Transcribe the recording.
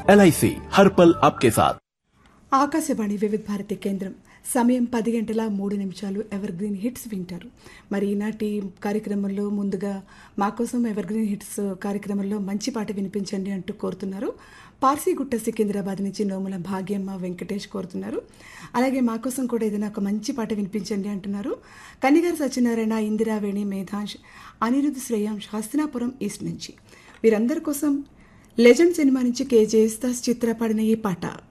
L हर पल आपके साथ ఆకాశవాణి వివిధ భారతి కేంద్రం సమయం పది గంటల మూడు నిమిషాలు ఎవర్ గ్రీన్ హిట్స్ వింటారు మరి ఈనాటి కార్యక్రమంలో ముందుగా మా కోసం ఎవర్ గ్రీన్ హిట్స్ కార్యక్రమంలో మంచి పాట వినిపించండి అంటూ కోరుతున్నారు పార్సీగుట్ట సికింద్రాబాద్ నుంచి నోముల భాగ్యమ్మ వెంకటేష్ కోరుతున్నారు అలాగే మా కోసం కూడా ఏదైనా ఒక మంచి పాట వినిపించండి అంటున్నారు కనిగారు సత్యనారాయణ ఇందిరావేణి మేధాంష్ అనిరుద్ధ్ శ్రేయాంష్ హస్తినాపురం ఈస్ట్ నుంచి వీరందరి కోసం లెజెండ్ సినిమా నుంచి కే జయస్తాస్ చిత్ర పాడిన ఈ పాట